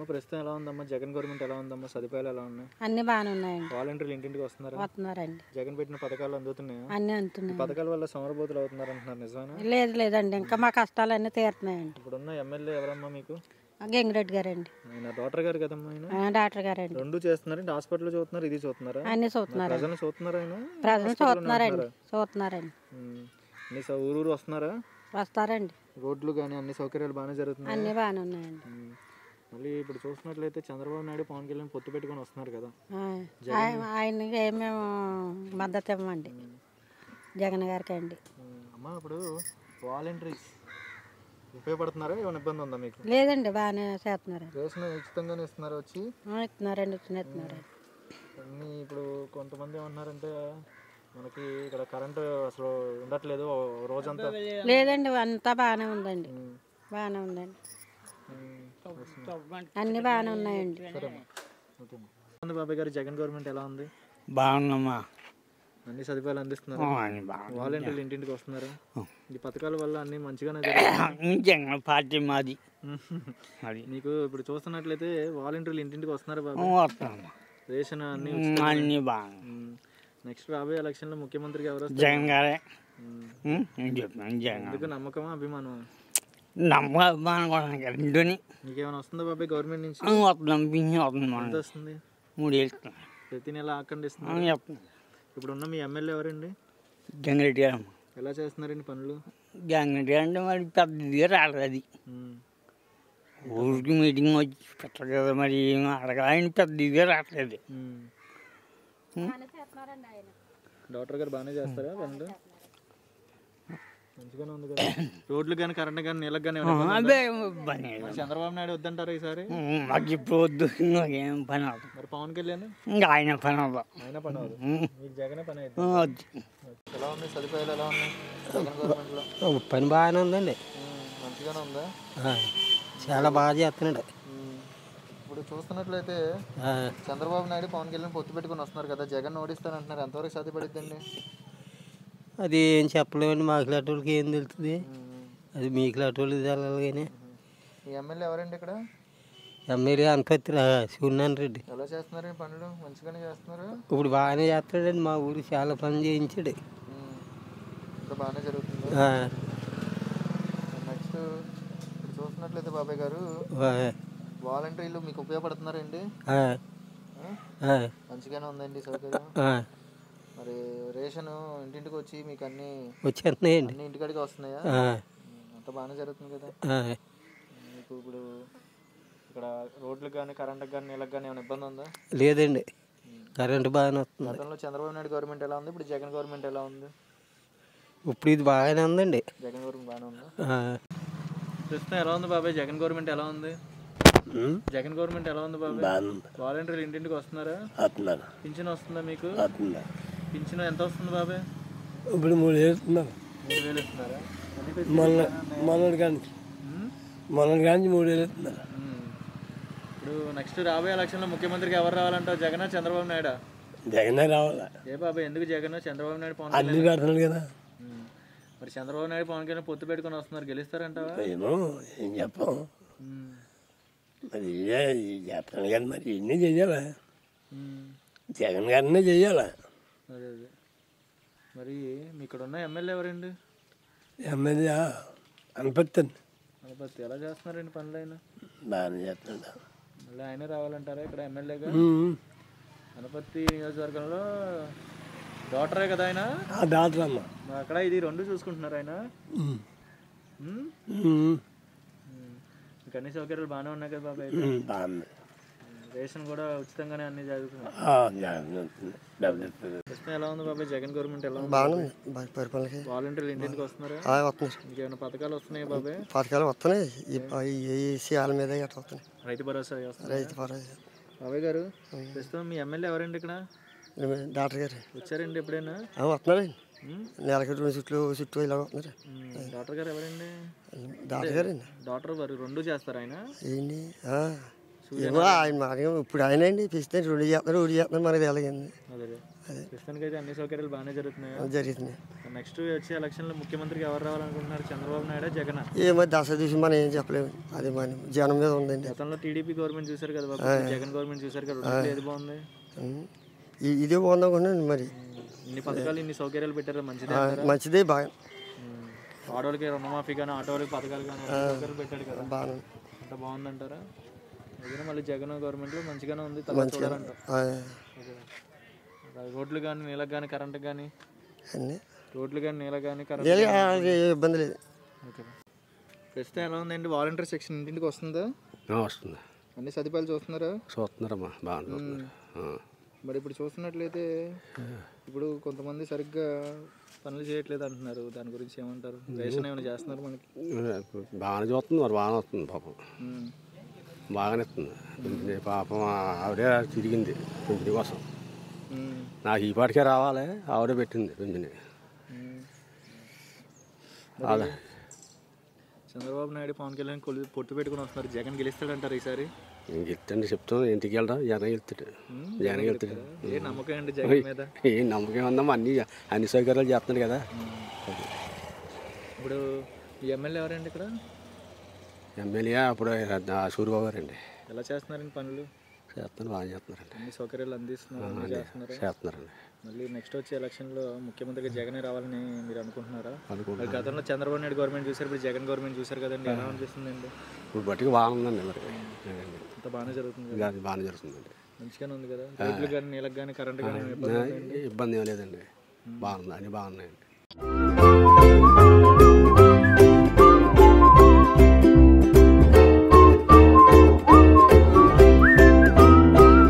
అమ్మ ప్రస్తుతం ఎలా ఉందమ్మా జగన్ గవర్నమెంట్ ఎలా ఉందమ్మా సదుపాయాలు ఎలా ఉన్నాయి అన్నీ బాగానే ఉన్నాయండి వాలంటీర్లు ఇంటింటికి వస్తున్నారా వస్తున్నారండి జగన్ పెట్టిన పథకాలు అందుతున్నాయా అన్నీ ఈ అందుతున్నాయి పథకాల వల్ల సమరబోతులు అవుతున్నారు అంటున్నారు నిజమేనా లేదు లేదండి ఇంకా మా కష్టాలన్నీ తీరుతున్నాయండి ఇప్పుడున్న ఎమ్మెల్యే ఎవరమ్మా మీకు గంగిరెడ్డి గారండి ఆయన డాక్టర్ గారు కదమ్మా ఆయన ఆ, డాక్టర్ గారండి రెండు చేస్తున్నారు హాస్పిటల్ చూస్తున్నారు ఇది చూస్తున్నారా అన్నీ చూస్తున్నారు ప్రజలను చూస్తున్నారు ఆయన ప్రజలు చూస్తున్నారండి చూస్తున్నారండి ఉమ్. అన్ని సౌ- ఊరు ఊరు వస్తున్నారా వస్తారండి రోడ్లు కానీ అన్ని సౌకర్యాలు బాగానే జరుగుతున్నాయి అన్నీ బాగానే ఉన్నాయండి మళ్ళీ ఇప్పుడు చూసినట్లయితే చంద్రబాబు నాయుడు పవన్ కళ్యాణ్ పొత్తు పెట్టుకొని వస్తున్నారు కదా ఆ, ఆయన- ఆయనకి మేము మద్దతు ఇవ్వమండి జగన్ గారికి అండి ఉమ్. అమ్మా ఇప్పుడు వాలంటీర్స్ ఉపయోగపడుతున్నారా ఏమైనా ఇబ్బంది ఉందా మీకు లేదండి బాగానే చేస్తున్నారండి రేషన్ ఉచితంగానే ఇస్తున్నారు వచ్చి ఆ, ఇస్తున్నారండి ఇస్తున్న ఇస్తున్నారండి అన్ని ఇప్పుడు కొంతమంది ఏమన్నారంటే మనకి ఇక్కడ కరెంటు అసలు ఉండట్లేదు ఓ రోజంతా లేదండి అంతా బాగానే ఉందండి ఉమ్. బాగానే ఉందండి ఉమ్. అన్నీ బాగానే ఉన్నాయండి ఓకే ఉంది బాబాయ్ గారు జగన్ గవర్నమెంట్ ఎలా ఉంది బాగున్నామా అన్ని సదుపాయాలు అందిస్తున్నారు అని బాగుంది వాలంటీర్లు ఇంటింటికి వస్తున్నారు ఈ పథకాల వల్ల అన్ని మంచిగానే జరుగుతున్నాయి జగన్ పార్టీ మాది అది మీకు ఇప్పుడు చూస్తున్నట్లయితే వాలంటీర్లు ఇంటింటికి వస్తున్నారు బాబు వస్తామా రేషన్ అన్ని అన్నీ బాగుంది నెక్స్ట్ రాబోయే ఎలక్షన్ లో ముఖ్యమంత్రికి ఎవరు వస్తారు? జగన్ గారే ఉమ్. ఉం, నేను చెప్తాను జగన్ ఎందుకు నమ్మకమా అభిమానం నమ్మకం అభిమానం కూడా రెండుని నీకేమైనా వస్తుందా బాబాయ్ గవర్నమెంట్ నుంచి వస్తున్నాం పింఛన్ వస్తుంది ఎంత మనం వస్తుంది మూడు వేస్తున్నాం ప్రతి నెల ఆకండిస్తుంది చెప్తున్నాం ఇప్పుడు ఉన్న మీ ఎమ్మెల్యే ఎవరండి జంగిరెడ్డి గారు ఎలా చేస్తున్నారండి పనులు జంగిరెడ్డి గారు అంటే మరి పెద్దదిగా రాలేదు అది ఉమ్. ఊరికి మీటింగ్ వచ్చి పెట్టరు కదా మరి ఏం అడగ ఆయన పెద్దదిగా రావట్లేదు ఉమ్. డాక్టర్ గారు బాగానే చేస్తారా పనులు మంచిగానే ఉంది కదా రోడ్లు కానీ కరెంట్ కానీ నీళ్ళకి కానీ అదే పని లేదు. చంద్రబాబు నాయుడు వద్దంటారా ఈసారి ఉం, మాకు ఇప్పుడు వద్దు నాకేం పని అవుతుంది మరి పవన్ కళ్యాణ్ ఇంకా ఆయన పని అవుతుంది ఆయన పని అవ్వదు ఉం, మీకు జగనే పని అయితే వద్దు ఎలా ఉన్నాయి సదుపాయాలు ఎలా ఉన్నాయి జగన్ గవర్నమెంట్ లో పని బాగానే ఉందండి ఉమ్, మంచిగానే ఉందా ఆ, చాలా బాగా చేస్తున్నాడు ఉమ్. ఇప్పుడు చూస్తున్నట్లయితే ఆ, చంద్రబాబు నాయుడు పవన్ కళ్యాణ్ పొత్తు పెట్టుకుని వస్తున్నారు కదా జగన్ ఓడిస్తానంటున్నారు ఎంతవరకు సాధ్యపడిద్దండి అది ఏం చెప్పలేమండి మాకు వాళ్ళకి ఏం తెలుస్తుంది ఉమ్. అది మీకు వాళ్ళకి తెలాలి కానీ ఈ ఎమ్మెల్యే ఎవరండి ఇక్కడ ఎమ్మెల్యే అనపత్రి సూర్యనారాయణ రెడ్డి ఎలా చేస్తున్నారు ఈ పనులు మంచిగానే చేస్తున్నారు ఇప్పుడు బాగానే చేస్తాడండి మా ఊరు చాలా పని చేయించాడు ఉమ్. ఇంకా బాగానే జరుగుతుంది ఆ, నెక్స్ట్ ఇప్పుడు చూస్తున్నట్లయితే బాబాయ్ గారు ఆ, వాలంటీర్లు మీకు ఉపయోగపడుతున్నారండి ఆ, ఆ? ఆ, మంచిగానే ఉందండి సౌకర్యం ఆ, మరి రేషన్ ఇంటింటికి వచ్చి మీకు అన్ని వచ్చేస్తున్నాయండి అన్ని ఇంటికాడికి వస్తున్నాయా ఆ, ఉమ్, అంత బాగానే జరుగుతుంది కదా ఆ, మీకు ఇప్పుడు ఇక్కడ రోడ్లకు కానీ కరెంట్కి కానీ నీళ్ళకి కానీ ఏమైనా ఇబ్బంది ఉందా లేదండి కరెంటు బాగానే వస్తుంది గతంలో చంద్రబాబు నాయుడు గవర్నమెంట్ ఎలా ఉంది ఇప్పుడు జగన్ గవర్నమెంట్ ఎలా ఉంది ఇప్పుడు ఇది బాగానే ఉందండి జగన్ గవర్నమెంట్ బాగానే ఉందా ఆ, ప్రస్తుతం ఎలా ఉంది బాబాయ్ జగన్ గవర్నమెంట్ ఎలా ఉంది ఉమ్, జగన్ గవర్నమెంట్ ఎలా ఉంది బాబాయ్ బాగానే ఉంది వాలంటీర్లు ఇంటింటికి వస్తున్నారా వస్తున్నారు పింఛన్ వస్తుందా మీకు వస్తున్నారు పింఛన్ ఎంత వస్తుంది బాబాయ్ ఇప్పుడు మూడు వేస్తున్నారు మూడు వేలు ఇస్తున్నారా మొన్న మొన్నటి కానీ ఉమ్? మొన్నటి కానీ మూడు వేలు ఇస్తున్నారు ఉమ్. ఇప్పుడు నెక్స్ట్ రాబోయే ఎలక్షన్లో ముఖ్యమంత్రికి ఎవరు రావాలంటావు జగన్ చంద్రబాబు నాయుడా జగనే రావాలా ఏ బాబాయ్ ఎందుకు జగన్ చంద్రబాబు నాయుడు పవన్ అన్ని కళ్యాణ్ పెడుతున్నాడు కదా ఉమ్. మరి చంద్రబాబు నాయుడు పవన్ కళ్యాణ్ పొత్తు పెట్టుకొని వస్తున్నారు గెలుస్తారంటావా ఏమో ఏం చెప్పాం ఉమ్. మరి ఇదే చెప్తాను కదా మరి ఇన్ని చెయ్యాలా ఉమ్. జగన్ గారినే చెయ్యాలా అదే అదే మరి మీ ఇక్కడ ఉన్న ఎమ్మెల్యే ఎవరండి ఎమ్మెల్యే అనిపిస్తుంది అనపత్తి ఎలా చేస్తున్నారండి పనులు ఆయన బాగానే చేస్తున్నాడు మళ్ళీ ఆయనే రావాలంటారా ఇక్కడ ఎమ్మెల్యేగా అనపత్తి నియోజకవర్గంలో డాక్టరే కదా ఆయన ఆ డాక్టర్ అమ్మ మరి అక్కడ ఇది రెండు చూసుకుంటున్నారు ఆయన ఉమ్. ఉమ్? ఉమ్. ఉమ్. మీకు అన్ని సౌకర్యాలు బాగానే ఉన్నాయి కదా బాబాయ్ ఉమ్, బాగుంది రేషన్ కూడా ఉచితంగానే అన్ని జరుగుతున్నాయి ఆ, జగన్ వస్తుంది. డబ్బులు ఇస్తుంది. ప్రస్తుతం ఎలా ఉంది బాబాయ్ జగన్ గవర్నమెంట్ ఎలా ఉంది బాగానే బాగా పరిపాలనకి వాలంటీర్లు ఇంటింటికి వస్తున్నారా ఆ, వస్తున్నాయి ఇంకేమైనా పథకాలు వస్తున్నాయి బాబాయ్ పథకాలు వస్తున్నాయి ఈ ఈ- ఈ విషయాల మీద గట్రా వస్తున్నాయి రైతు భరోసా వస్తున్నాయి రైతు పరంగా బాబాయ్ గారు ప్రస్తుతం మీ ఎమ్మెల్యే ఎవరండి ఇక్కడ డాక్టర్ గారు వచ్చారండి ఎప్పుడైనా ఆ, వస్తున్నారండి ఉమ్? నెలకి రెండు చుట్లు చుట్టూ ఇలా వస్తున్నారు ఉమ్, డాక్టర్ గారు ఎవరండి డాక్టర్ గారండి డాక్టర్ గారు రెండు చేస్తారు ఆయన ఏంటి ఆ, ఏమో ఆయన మాట ఇప్పుడు ఆయన అండి పిస్తే రెండు చేస్తున్నారు రెండు చేస్తున్నారు మనకి ఎలాగండి అదే అదే ప్రస్తుతానికి అయితే అన్ని సౌకర్యాలు బాగానే జరుగుతున్నాయి జరుగుతున్నాయి నెక్స్ట్ వచ్చే ఎలక్షన్లో ముఖ్యమంత్రికి ఎవరు రావాలనుకుంటున్నారు చంద్రబాబు నాయుడు జగన్ ఏమో దశ చూసి మనం ఏం చెప్పలేము అది మన జనం మీద ఉందండి గతంలో టీడీపీ గవర్నమెంట్ చూశారు కదా బాబు ఇప్పుడు జగన్ గవర్నమెంట్ చూశారు కదా రెండిట్లో ఏది బాగుంది ఉం. ఇ- ఇదే బాగుందనుకుంటున్నాను మరి ఇన్ని పథకాలు ఇన్ని సౌకర్యాలు పెట్టారు మంచిదే ఆ, మంచిదే బాగా ఉమ్. ఆడవాళ్ళకి రుణమాఫీ కానీ ఆటో వాళ్ళకి పథకాలు కానీ అన్ని సౌకర్యాలు పెట్టాడు కదా బాగా అంత బాగుందంటారా ఏదైనా మళ్ళీ జగన్ గవర్నమెంట్లో మంచిగానే ఉంది తర్వాత చూడాలంట ఓకే. రోడ్లు కానీ నీళ్ళకి కానీ కరెంట్ కానీ అన్నీ రోడ్లు కానీ నీళ్ళ కానీ కరెంట్ లేదు, అది ఏ ఇబ్బంది లేదు ఓకే ప్రస్తుతం ఎలా ఉందండి వాలంటీర్ సెక్షన్ ఇంటింటికి వస్తుందా వస్తుంది అన్ని సదుపాయాలు చూస్తున్నారా చూస్తున్నారమ్మా బాగా చూస్తున్నారు ఆ. మరి ఇప్పుడు చూస్తున్నట్లయితే ఇప్పుడు కొంతమంది సరిగ్గా పనులు చేయట్లేదు అంటున్నారు దాని గురించి ఏమంటారు రేషన్ ఏమైనా చేస్తున్నారు మనకి బాగానే చూస్తుంది మరి బాగానే వస్తుంది పాపం ఉమ్. బాగానే ఇస్తుంది పింఛని పాపం ఆవిడే తిరిగింది పింఛని కోసం ఉమ్. నాకు ఈ పాటికే రావాలి ఆవిడే పెట్టింది పింఛని ఉమ్. అలా చంద్రబాబు నాయుడు పవన్ కళ్యాణ్ కొలి పొట్టు పెట్టుకుని వస్తున్నారు జగన్ గెలుస్తాడంటారు ఈసారి ఇంక చెప్తాను చెప్తాను ఇంటికి వెళ్దాం జనం వెళ్తాడు జనం వెళ్తాడు ఏ నమ్మకం అండి జగన్ మీద ఏం నమ్మకం ఉందమ్మా అన్ని అన్ని సౌకర్యాలు చేస్తున్నాడు కదా ఇప్పుడు ఈ ఎమ్మెల్యే ఎవరండి ఇక్కడ ఎమ్మెల్యే అప్పుడు సూర్యబాబు గారండి ఎలా చేస్తున్నారండి పనులు చేస్తాను బాగా చేస్తున్నారండి అన్ని సౌకర్యాలు అందిస్తున్నారు అన్ని చేస్తున్నారు చేస్తున్నారండి మళ్ళీ నెక్స్ట్ వచ్చే ఎలక్షన్లో ముఖ్యమంత్రిగా జగనే రావాలని మీరు అనుకుంటున్నారా అనుకుంటున్నాను. మరి గతంలో చంద్రబాబు నాయుడు గవర్నమెంట్ చూశారు ఇప్పుడు జగన్ గవర్నమెంట్ చూశారు కదండి ఎలా అనిపిస్తుందండి ఇప్పుడు బట్టికి బాగుందండి మరి అంత బాగానే జరుగుతుంది కదా అది బాగానే జరుగుతుందండి మంచిగానే ఉంది కదా రోడ్లు కానీ నీళ్ళకి కానీ కరెంట్ కానీ ఇబ్బంది ఉందా? ఇబ్బంది ఏం లేదండి బాగుంది అన్ని బాగున్నాయండి